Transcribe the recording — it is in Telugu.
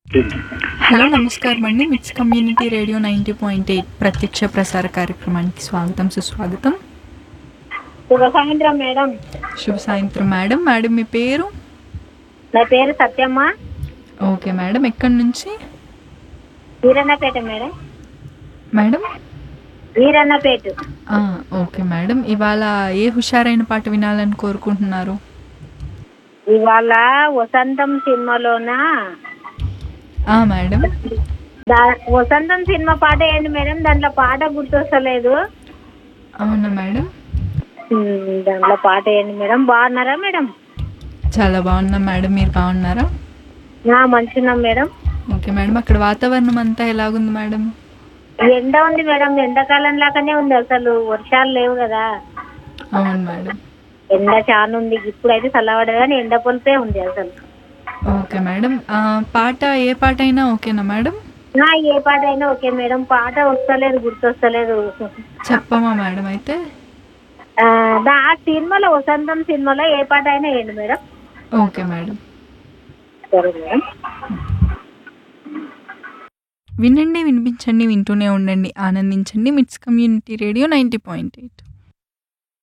హలో నమస్కారం అండి MITS community radio ninety point eight ప్రత్యక్ష ప్రసార కార్యక్రమానికి స్వాగతం సుస్వాగతం శుభ సాయంత్రం మేడం శుభ సాయంత్రం మేడం మేడం మీ పేరు నా పేరు సత్యమ్మ ఓకే మేడం ఎక్కడి నుంచి వీరన్నపేట మేడం మేడం వీరన్నపేట ఆ, ఓకే మేడం ఇవాళ ఏ హుషారైన పాట వినాలని కోరుకుంటున్నారు ఇవాళ వసంతం సినిమాలోన ఆ, మేడం దా- వసంతం సినిమా పాట ఏంటి మేడం దాంట్లో పాట గుర్తొస్తలేదు అవునా మేడం ఉమ్, దాంట్లో పాట ఏంటి మేడం బాగున్నారా మేడం చాలా బాగున్నా మేడం మీరు బాగున్నారా నా మంచిగున్నాం మేడం ఓకే మేడం అక్కడ వాతావరణం అంతా ఎలాగుంది మేడం ఎండ ఉంది మేడం ఎండాకాలం లాగానే ఉంది అసలు వర్షాలు లేవు కదా అవును మేడం ఎండ చాలా ఉంది ఇప్పుడైతే చల్లబడదు కానీ ఎండ పొలిపే ఉంది అసలు ఓకే మేడం ఆ, పాట ఏ పాట అయినా ఓకేనా మేడం నా ఏ పాట అయినా ఓకే మేడం పాట వస్తలేదు గుర్తొస్తలేదు చెప్పమా మేడం అయితే ఆ, దా ఆ సినిమాలో వసంతం సినిమాలో ఏ పాట అయినా ఏంటి మేడం ఓకే మేడం సరే మేడం వినండి వినిపించండి వింటూనే ఉండండి ఆనందించండి MITS community radio ninety point eight